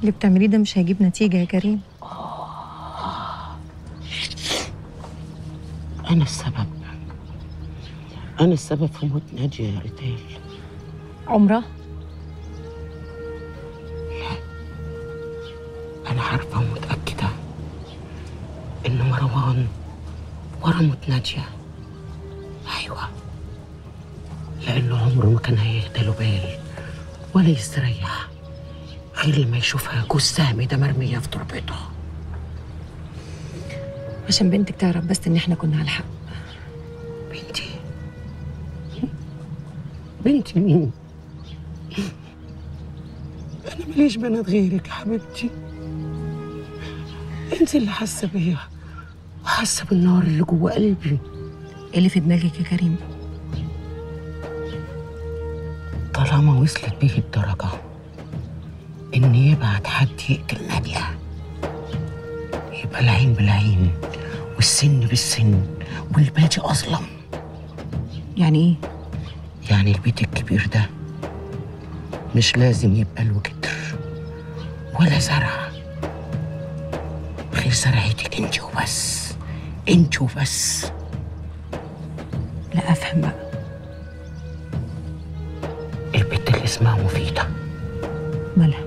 اللي بتعمليه ده مش هيجيب نتيجة يا كريم أنا السبب أنا السبب في موت نادية يا ريتال عمرها أنا عارفة ومتأكدة إن مروان ورا موت نادية أيوة لأنه عمره ما كان هيهدى له بال ولا يستريح غير لما يشوفها جثة هامدة مرمية في تربتها عشان بنتك تعرف بس ان احنا كنا على الحق بنتي بنتي مين؟ أنا ماليش بنات غيرك يا حبيبتي أنت اللي حاسة بيا وحاسة بالنار اللي جوه قلبي ايه اللي في دماغك يا كريم طالما وصلت بيه الدرجة إن يبعت حد يقتل نادية يبقى العين بالعين والسن بالسن والباقي أظلم يعني ايه يعني البيت الكبير ده مش لازم يبقى له جدر ولا زرع غير زرعتك انت وبس انت وبس لا افهم بقى البت اللي اسمها مفيدة مالها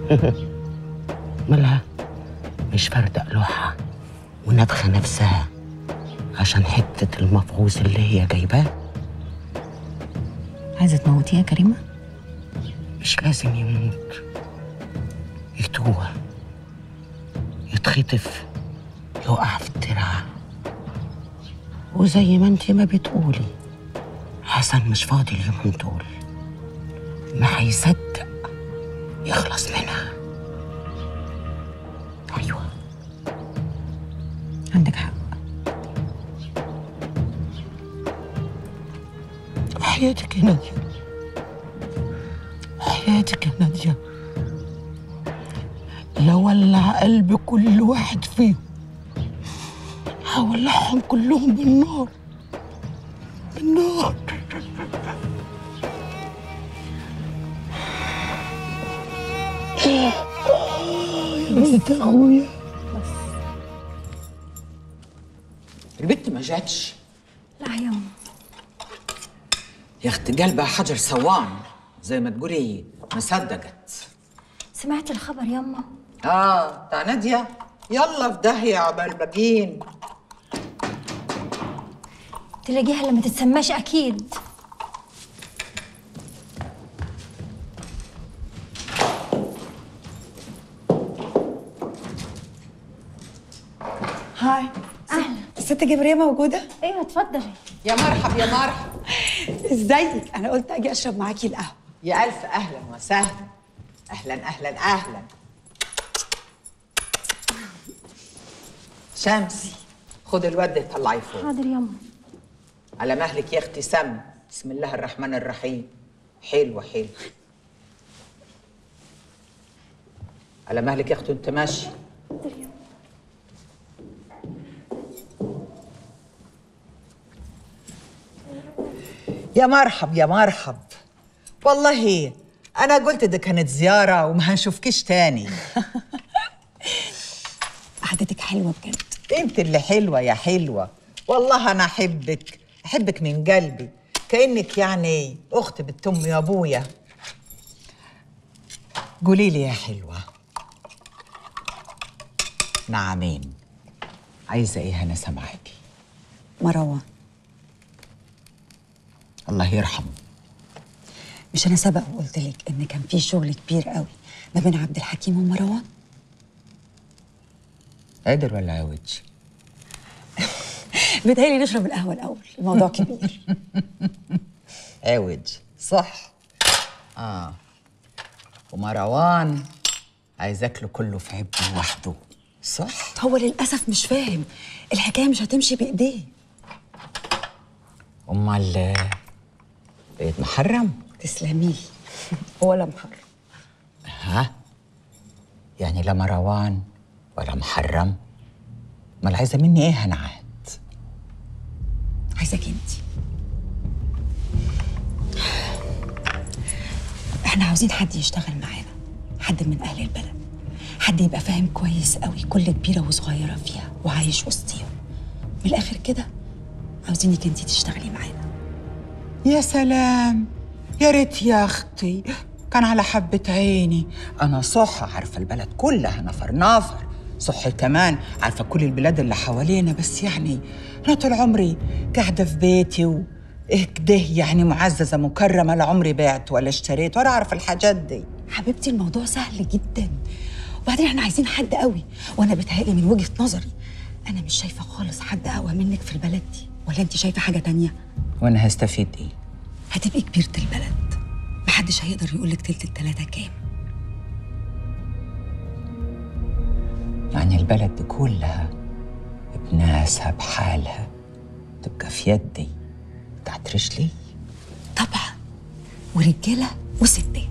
مالها مش فردق لوحة ونفخة نفسها عشان حتة المفعوص اللي هي جايباه عايزة تموتيه يا كريمة مش لازم يموت يتوه يتخطف يقع في الترعة وزي ما انت ما بتقولي حسن مش فاضي اليومين دول ما هيصدق يخلص منها ايوه عندك حق حياتك يا نادية حياتك يا نادية لو ولع قلب كل واحد فيهم هولعهم كلهم بالنار بالنار بس اخويا البت ما جاتش لا يما يا اختي قلبها حجر سوان زي ما تقولي ما صدقت سمعت الخبر يما اه بتاع ناديه يلا في داهيه عقبال باقيين تلاقيها لما تتسماش اكيد هاي الست جبرية موجودة؟ ايوه اتفضلي يا مرحب يا مرحب ازيك؟ أنا قلت أجي أشرب معاكي القهوة يا الف اهلا وسهلا اهلا اهلا اهلا شمس خد الود طلعي فوق حاضر يما على مهلك يا اختي سم بسم الله الرحمن الرحيم حلوه حلوه على مهلك يا اختي انت ماشي يا مرحب يا مرحب والله انا قلت ده كانت زياره وما هنشوفكيش تاني قعدتك حلوة بجد انت اللي حلوه يا حلوه والله انا احبك احبك من قلبي كانك يعني اخت بنت امي وابويا قولي لي يا حلوه نعمين عايزه ايه انا سامعاكي مروان الله يرحمه مش أنا سبق وقلت لك إن كان في شغل كبير قوي ما بين عبد الحكيم ومروان قادر ولا عاوج بيتهيألي نشرب القهوة الأول الموضوع كبير عاوج صح اه ومروان عايزاك له كله في عبه لوحده صح هو للأسف مش فاهم الحكاية مش هتمشي بإيديه امال بقيت محرم تسلمي ولا محرم ها يعني لا مروان ولا محرم امال عايزه مني ايه هنعاد عايزاك انت احنا عاوزين حد يشتغل معانا حد من اهل البلد حد يبقى فاهم كويس قوي كل كبيره وصغيره فيها وعايش وسطيهم من الاخر كده عاوزينك انت تشتغلي معانا يا سلام يا ريت يا اختي كان على حبة عيني أنا صح عارفة البلد كلها نفر نافر صح كمان عارفة كل البلاد اللي حوالينا بس يعني أنا طول عمري قاعدة في بيتي و إيه كده يعني معززة مكرمة لا عمري بعت ولا اشتريت ولا أعرف الحاجات دي حبيبتي الموضوع سهل جدا وبعدين احنا عايزين حد قوي وانا بتهيألي من وجهه نظري انا مش شايفه خالص حد اقوى منك في البلد دي ولا انت شايفه حاجه تانية وأنا هستفيد إيه؟ هتبقي كبيره البلد محدش هيقدر يقول لك تلت التلاته كام يعني البلد دي كلها بناسها بحالها تبقى في يدي تحت رجلي طبعا ورجاله وستات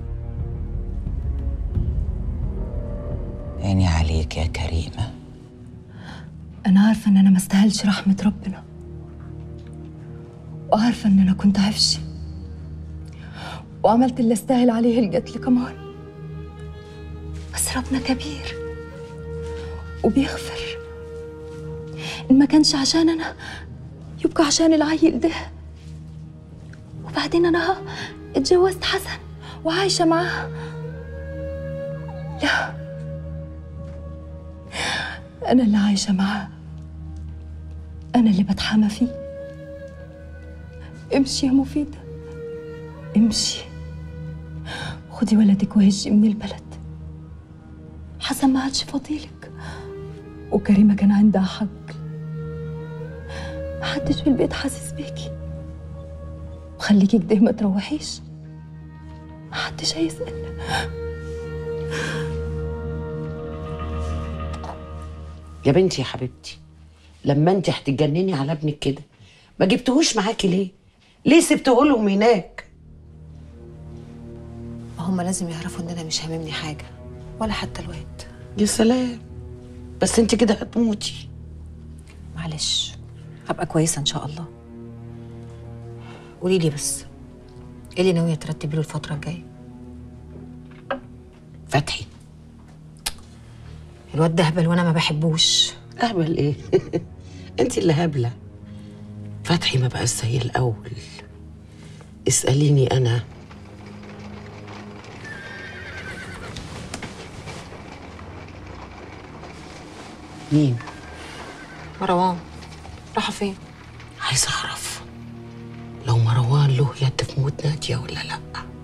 عيني عليك يا كريمة أنا عارفة إن أنا ما استاهلش رحمة ربنا وعارفة إن أنا كنت عفشي وعملت اللي استاهل عليه القتل كمان بس ربنا كبير وبيغفر إن ما كانش عشان أنا يبقى عشان العيل ده وبعدين أنا ها اتجوزت حسن وعايشة معاه لا أنا اللي عايشة معاه أنا اللي بتحامى فيه امشي يا مفيدة امشي خدي ولدك وهجي من البلد حسن ما عادش فضيلك وكريمة كان عندها حق محدش في البيت حاسس بيكي وخليكي كده ما تروحيش محدش هيسأل يا بنتي يا حبيبتي لما انت هتتجنني على ابنك كده ما جبتهوش معاكي ليه ليه سبته لهم هناك هم لازم يعرفوا ان انا مش هاممني حاجه ولا حتى الواد يا سلام بس انت كده هتموتي معلش هبقى كويسه ان شاء الله قولي لي بس ايه اللي ناويه ترتبي له الفتره الجايه فتحي الواد ده هبل وانا ما بحبوش اهبل ايه انت اللي هبله فتحي ما بقاش زي الاول اساليني انا مين مروان راحوا فين عايزه اعرف لو مروان له يد في موت ناديه ولا لا